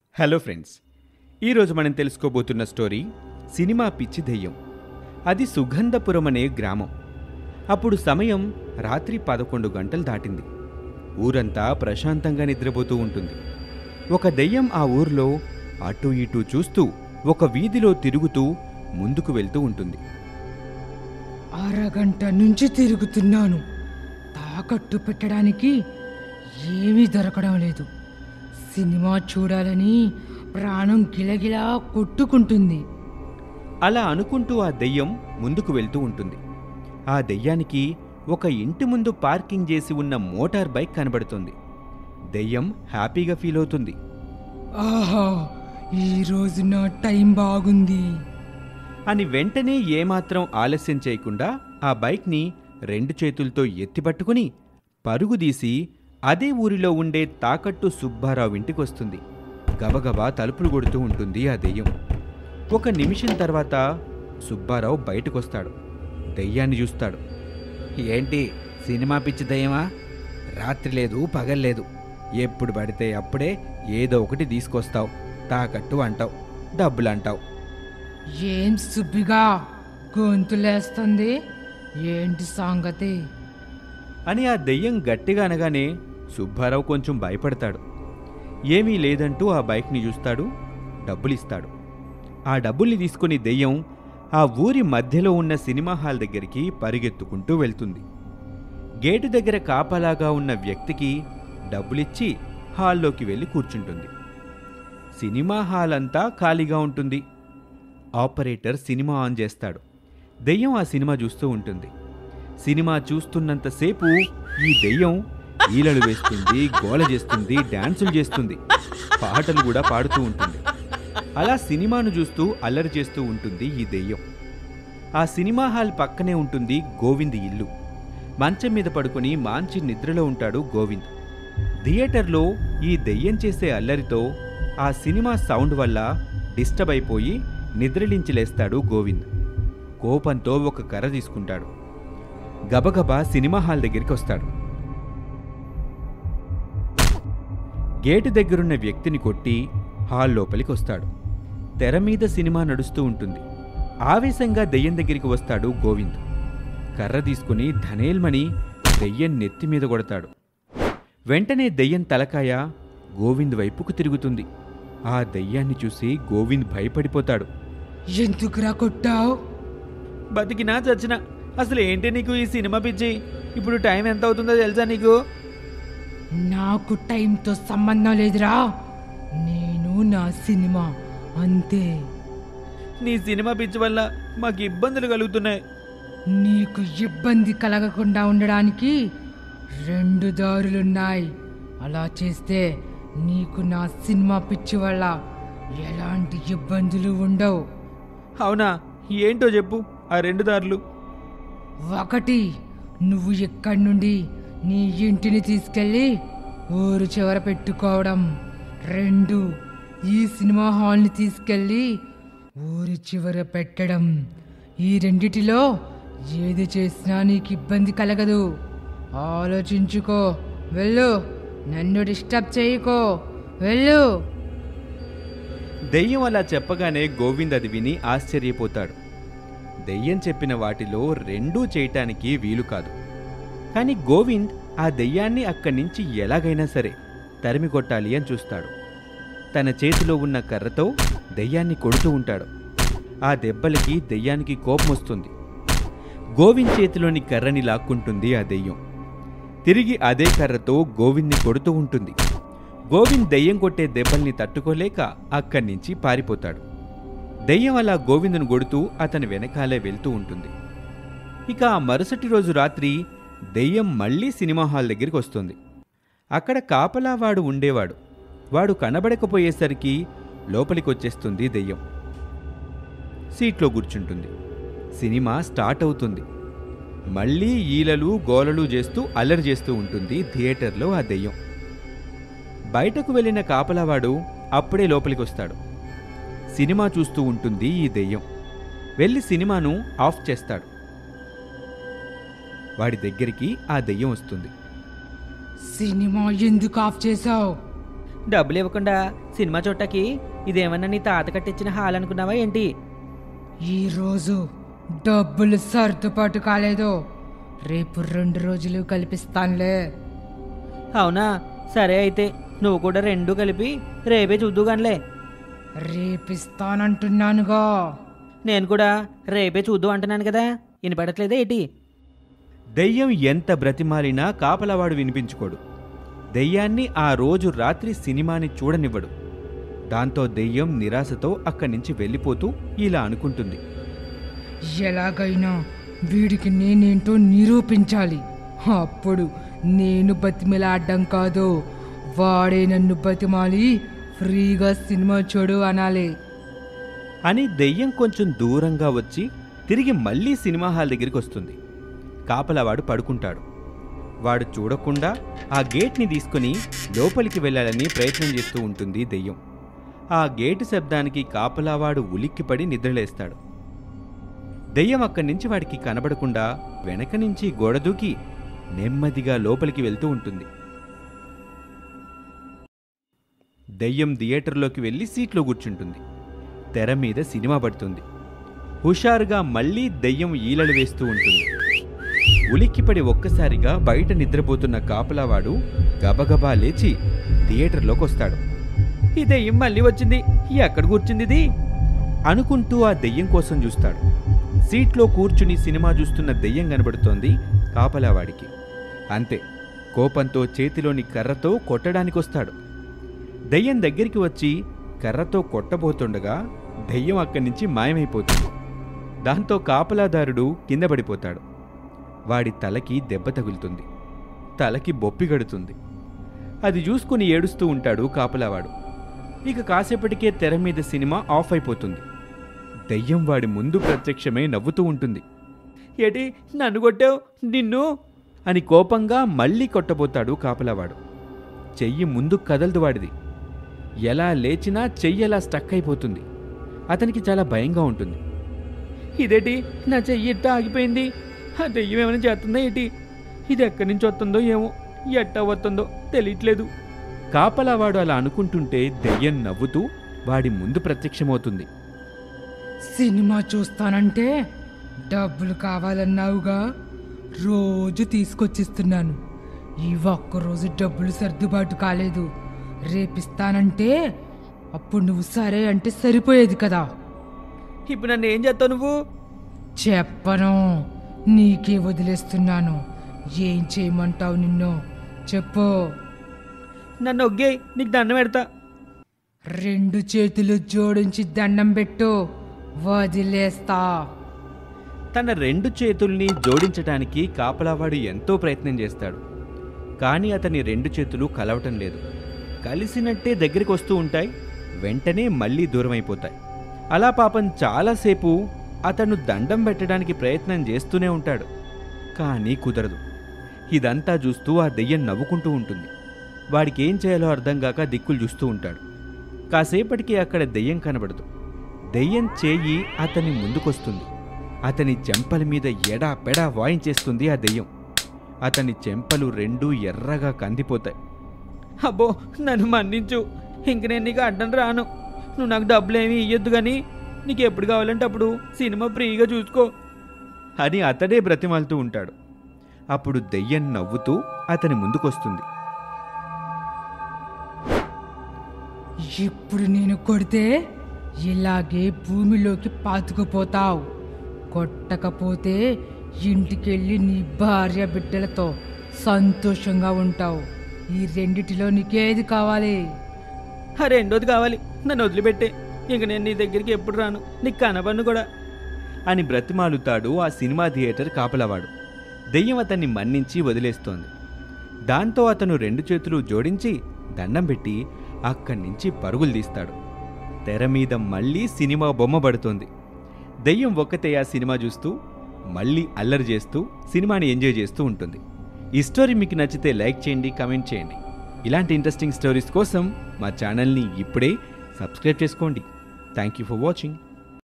hello friends ఈరోజు మనం తెలుసుకోబోతున్న story cinema పిచ్చి దెయ్యం అది సుగంధపురం అనే గ్రామం అప్పుడు సమయం రాత్రి పదకొండు గంటలు దాటింది ఊరంతా ప్రశాంతంగా నిద్రపోతూ ఉంటుంది ఒక దెయ్యం ఆ ఊర్లో అటు ఇటు చూస్తూ ఒక వీధిలో తిరుగుతూ ముందుకు వెళ్తూ ఉంటుంది అరగంట నుంచి తిరుగుతున్నాను తాకట్టు పెట్టడానికి ఏమీ దొరకడం లేదు సినిమా చూడాలని ప్రాణం గిలగిలా కొట్టుకుంటుంది అలా అనుకుంటూ ఆ దెయ్యం ముందుకు వెళ్తూ ఉంటుంది ఆ దెయ్యానికి ఒక ఇంటి ముందు పార్కింగ్ చేసి ఉన్న మోటార్ బైక్ కనబడుతుంది దెయ్యం హ్యాపీగా ఫీల్ అవుతుంది ఆహా ఈ రోజు నా టైం బాగుంది అని వెంటనే ఏమాత్రం ఆలస్యం చేయకుండా ఆ బైక్ని రెండు చేతులతో ఎత్తిపట్టుకుని పరుగుదీసి అదే ఊరిలో ఉండే తాకట్టు సుబ్బారావు ఇంటికొస్తుంది గబగబా తలుపులు కొడుతూ ఉంటుంది ఆ దెయ్యం ఒక నిమిషం తర్వాత సుబ్బారావు బయటకొస్తాడు దెయ్యాన్ని చూస్తాడు ఏంటి సినిమా పిచ్చి దయ్యమా రాత్రి లేదు పగల్లేదు ఎప్పుడు పడితే అప్పుడే ఏదో ఒకటి తీసుకొస్తావు తాకట్టు అంటావు డబ్బులు అంటావు ఏం సుబ్బిగా గొంతులేస్తుంది ఏంటి సంగతి అని ఆ దెయ్యం గట్టిగా అనగానే సుబ్బారావు కొంచెం భయపడతాడు ఏమీ లేదంటూ ఆ బైక్ని చూస్తాడు డబ్బులిస్తాడు ఆ డబ్బుల్ని తీసుకుని దెయ్యం ఆ ఊరి మధ్యలో ఉన్న సినిమా హాల్ దగ్గరికి పరిగెత్తుకుంటూ వెళ్తుంది గేటు దగ్గర కాపలాగా ఉన్న వ్యక్తికి డబ్బులిచ్చి హాల్లోకి వెళ్ళి కూర్చుంటుంది సినిమా హాల్ అంతా ఖాళీగా ఉంటుంది ఆపరేటర్ సినిమా ఆన్ చేస్తాడు దెయ్యం ఆ సినిమా చూస్తూ ఉంటుంది సినిమా చూస్తున్నంతసేపు ఈ దెయ్యం ఈలలు వేస్తుంది గోల చేస్తుంది డాన్సులు చేస్తుంది పాటలు కూడా పాడుతూ ఉంటుంది అలా సినిమాను చూస్తూ అల్లరి చేస్తూ ఉంటుంది ఈ దెయ్యం ఆ సినిమా హాల్ పక్కనే ఉంటుంది గోవింద్ ఇల్లు మంచం మీద పడుకొని మాంచి నిద్రలో ఉంటాడు గోవింద్ థియేటర్లో ఈ దెయ్యం చేసే అల్లరితో ఆ సినిమా సౌండ్ వల్ల డిస్టర్బ్ అయిపోయి నిద్రలించి లేస్తాడు గోవింద్ కోపంతో ఒక కర్ర తీసుకుంటాడు గబగబా సినిమా హాల్ దగ్గరికి వస్తాడు గేటు దగ్గరున్న వ్యక్తిని కొట్టి హాల్ లోపలికి వస్తాడు తెర మీద సినిమా నడుస్తూ ఉంటుంది ఆవేశంగా దెయ్యం దగ్గరికి వస్తాడు గోవింద్ కర్ర తీసుకుని ధనేల్మని దెయ్యం నెత్తి మీద కొడతాడు వెంటనే దెయ్యం తలకాయ గోవింద్ వైపుకు తిరుగుతుంది ఆ దెయ్యాన్ని చూసి గోవింద్ భయపడిపోతాడు ఎందుకురా కొట్టావు బతికినా చచ్చినా అసలు ఏంటి నీకు ఈ సినిమా పిచ్చి ఇప్పుడు టైం ఎంత అవుతుందో తెలుసా నీకు నాకు టైంతో సంబంధం లేదురా నేను నా సినిమా అంతే నీ సినిమా పిచ్చి వల్ల మాకు ఇబ్బందులు కలుగుతున్నాయి నీకు ఇబ్బంది కలగకుండా ఉండడానికి రెండు దారులున్నాయి అలా చేస్తే నీకు నా సినిమా పిచ్చి వల్ల ఎలాంటి ఇబ్బందులు ఉండవు అవునా ఏంటో చెప్పు ఆ రెండు దారులు ఒకటి నువ్వు ఇక్కడి నుండి నీ ఇంటిని తీసుకెళ్ళి ఊరు చివర పెట్టుకోవడం రెండు ఈ సినిమా హాల్ని తీసుకెళ్ళి ఊరి చివర పెట్టడం ఈ రెండిటిలో ఏది చేసినా నీకు ఇబ్బంది కలగదు ఆలోచించుకో వెళ్ళు నన్ను డిస్టర్బ్ చేయకో వెళ్ళు దెయ్యం అలా చెప్పగానే గోవింద్ అది విని ఆశ్చర్యపోతాడు దెయ్యం చెప్పిన వాటిలో రెండూ చేయటానికి వీలు కాదు కానీ గోవింద్ ఆ దెయ్యాన్ని అక్కడి నుంచి ఎలాగైనా సరే తరిమి కొట్టాలి అని చూస్తాడు తన చేతిలో ఉన్న కర్రతో దెయ్యాన్ని కొడుతూ ఉంటాడు ఆ దెబ్బలకి దెయ్యానికి కోపం వస్తుంది గోవింద్ చేతిలోని కర్రని లాక్కుంటుంది ఆ దెయ్యం తిరిగి అదే కర్రతో గోవింద్ని కొడుతూ ఉంటుంది గోవింద్ దెయ్యం కొట్టే దెబ్బల్ని తట్టుకోలేక అక్కడి నుంచి పారిపోతాడు దెయ్యం అలా గోవిందును కొడుతూ అతని వెనకాలే వెళ్తూ ఉంటుంది ఇక ఆ మరుసటి రోజు రాత్రి దెయ్యం మళ్ళీ సినిమా హాల్ దగ్గరికి వస్తుంది అక్కడ కాపలా వాడు ఉండేవాడు వాడు కనబడకపోయేసరికి లోపలికి వచ్చేస్తుంది దెయ్యం సీట్లో కూర్చుంటుంది సినిమా స్టార్ట్ అవుతుంది మళ్ళీ ఈలలు గోలలు చేస్తూ అల్లరి చేస్తూ ఉంటుంది థియేటర్లో ఆ దెయ్యం బయటకు వెళ్ళిన కాపలావాడు అప్పుడే లోపలికి వస్తాడు సినిమా చూస్తూ ఉంటుంది ఈ దెయ్యం వెళ్ళి సినిమాను ఆఫ్ చేస్తాడు వాడి దగ్గరికి ఆ దెయ్యం వస్తుంది సినిమా ఎందుకు ఆఫ్ చేసావు డబ్బులు ఇవ్వకుండా సినిమా చూడటానికి ఇదేమన్నా నీ తాత కట్టించిన హాల్ అనుకున్నావా ఏంటి ఈరోజు డబ్బులు సర్దుబాటు కాలేదు రేపు రెండు రోజులు కల్పిస్తానులే అవునా సరే అయితే నువ్వు కూడా రెండు కలిపి రేపే చూద్దుగానిలే రేపిస్తానంటున్నానుగా నేను కూడా రేపే చూద్దు అంటున్నాను కదా వినపడట్లేదా ఏంటి దెయ్యం ఎంత బ్రతిమాలినా కాపలవాడు వినిపించుకోడు దెయ్యాన్ని ఆ రోజు రాత్రి సినిమాని చూడనివ్వడు దాంతో దెయ్యం నిరాశతో అక్కడి నుంచి వెళ్ళిపోతూ ఇలా అనుకుంటుంది ఎలాగైనా వీడికి నేనేంటో నిరూపించాలి అప్పుడు నేను బతిమిలాడ్డం కాదు వాడే నన్ను బతిమాలి ఫ్రీగా సినిమా చూడు అనాలి అని దెయ్యం కొంచెం దూరంగా వచ్చి తిరిగి మళ్ళీ సినిమా హాల్ దగ్గరికి వస్తుంది కాపలవాడు పడుకుంటాడు వాడు చూడకుండా ఆ గేట్ని తీసుకుని లోపలికి వెళ్ళాలని ప్రయత్నం చేస్తూ ఉంటుంది దెయ్యం ఆ గేటు శబ్దానికి కాపలావాడు ఉలిక్కిపడి నిద్రలేస్తాడు దెయ్యం అక్కడి నుంచి వాడికి కనబడకుండా వెనక నుంచి గోడ దూకి నెమ్మదిగా లోపలికి వెళ్తూ ఉంటుంది దెయ్యం థియేటర్లోకి వెళ్ళి సీట్లో కూర్చుంటుంది తెర మీద సినిమా పడుతుంది హుషారుగా మళ్ళీ దెయ్యం ఈలలు వేస్తూ ఉంటుంది ఉలిక్కిపడి ఒక్కసారిగా బయట నిద్రపోతున్న కాపలావాడు గబగబా లేచి థియేటర్లోకి వస్తాడు ఈ దెయ్యం మళ్ళీ వచ్చింది ఎక్కడ కూర్చుంది ఇది అనుకుంటూ ఆ దెయ్యం కోసం చూస్తాడు సీట్లో కూర్చుని సినిమా చూస్తున్న దెయ్యం కనబడుతోంది కాపలావాడికి అంతే కోపంతో చేతిలోని కర్రతో కొట్టడానికొస్తాడు దెయ్యం దగ్గరికి వచ్చి కర్రతో కొట్టబోతుండగా దెయ్యం అక్కడి నుంచి మాయమైపోతుంది దాంతో కాపలాదారుడు కింద పడిపోతాడు వాడి తలకి దెబ్బ తగులుతుంది తలకి బొప్పి గడుతుంది అది చూసుకుని ఏడుస్తూ ఉంటాడు కాపలావాడు ఇక కాసేపటికే తెర మీద సినిమా ఆఫ్ అయిపోతుంది దెయ్యం వాడి ముందు ప్రత్యక్షమై నవ్వుతూ ఉంటుంది ఏటి నన్ను కొట్టావు నిన్ను అని కోపంగా మళ్ళీ కొట్టబోతాడు కాపలావాడు చెయ్యి ముందు కదలదు వాడిది ఎలా లేచినా చెయ్యి అలా స్టక్ అయిపోతుంది అతనికి చాలా భయంగా ఉంటుంది ఇదేటి నా చెయ్యి ఇట్ట ఆగిపోయింది ఆ దెయ్యం ఏమైనా చేస్తుందా ఏంటి ఇది ఎక్కడి నుంచి వస్తుందో ఏమో ఎట్ట వస్తుందో తెలియట్లేదు కాపలావాడు అలా అనుకుంటుంటే దెయ్యం నవ్వుతూ వాడి ముందు ప్రత్యక్షమవుతుంది సినిమా చూస్తానంటే డబ్బులు కావాలన్నావుగా రోజు తీసుకొచ్చిస్తున్నాను ఈ ఒక్కరోజు డబ్బులు సర్దుబాటు కాలేదు రేపిస్తానంటే అప్పుడు నువ్వు సరే అంటే సరిపోయేది కదా ఇప్పుడు నన్ను ఏం చేస్తావు నువ్వు చెప్పను నీకే వదిలేస్తున్నాను ఏం చేయమంటావు నిన్ను చెప్పు నన్ను ఒగ్గే నీకు దండం పెడతా రెండు చేతులు జోడించి దండం పెట్టు వదిలేస్తా తన రెండు చేతుల్ని జోడించటానికి కాపలావాడు ఎంతో ప్రయత్నం చేస్తాడు కానీ అతని రెండు చేతులు కలవటం లేదు కలిసినట్టే దగ్గరికి వస్తూ ఉంటాయి వెంటనే మళ్ళీ దూరం అయిపోతాయి అలా పాపం చాలాసేపు అతను దండం పెట్టడానికి ప్రయత్నం చేస్తూనే ఉంటాడు కానీ కుదరదు ఇదంతా చూస్తూ ఆ దెయ్యం నవ్వుకుంటూ ఉంటుంది వాడికి ఏం చేయాలో అర్థం కాక దిక్కులు చూస్తూ ఉంటాడు కాసేపటికి అక్కడ దెయ్యం కనబడదు దెయ్యం చేయి అతని ముందుకొస్తుంది అతని చెంపల మీద ఎడా పెడా వాయించేస్తుంది ఆ దెయ్యం అతని చెంపలు రెండూ ఎర్రగా కందిపోతాయి అబ్బో నన్ను మన్నించు ఇంక నేను నీకు అడ్డం రాను నువ్వు నాకు డబ్బులు ఏమీ ఇయ్యొద్దు కానీ నీకు ఎప్పుడు కావాలంటే అప్పుడు సినిమా ఫ్రీగా చూసుకో అని అతడే బ్రతిమాలుతూ ఉంటాడు అప్పుడు దెయ్యం నవ్వుతూ అతని ముందుకొస్తుంది ఇప్పుడు నేను కొడితే ఇలాగే భూమిలోకి పాతుకుపోతావు కొట్టకపోతే ఇంటికెళ్ళి నీ భార్య బిడ్డలతో సంతోషంగా ఉంటావు ఈ రెండిటిలో నీకేది కావాలి ఆ రెండోది కావాలి నన్ను వదిలిపెట్టే ఇంక నేను నీ దగ్గరికి ఎప్పుడు రాను నీకు కనబన్ను కూడా అని బ్రతిమాలుతాడు ఆ సినిమా థియేటర్ కాపలవాడు దెయ్యం అతన్ని మన్నించి వదిలేస్తోంది దాంతో అతను రెండు చేతులు జోడించి దండం పెట్టి అక్కడి నుంచి పరుగులు తీస్తాడు తెర మీద మళ్ళీ సినిమా బొమ్మ పడుతోంది దెయ్యం ఒక్కతే ఆ సినిమా చూస్తూ మళ్ళీ అల్లరి చేస్తూ సినిమాని ఎంజాయ్ చేస్తూ ఉంటుంది ఈ స్టోరీ మీకు నచ్చితే లైక్ చేయండి కమెంట్ చేయండి ఇలాంటి ఇంట్రెస్టింగ్ స్టోరీస్ కోసం మా ఛానల్ని ఇప్పుడే సబ్స్క్రైబ్ చేసుకోండి థ్యాంక్ యూ ఫర్ వాచింగ్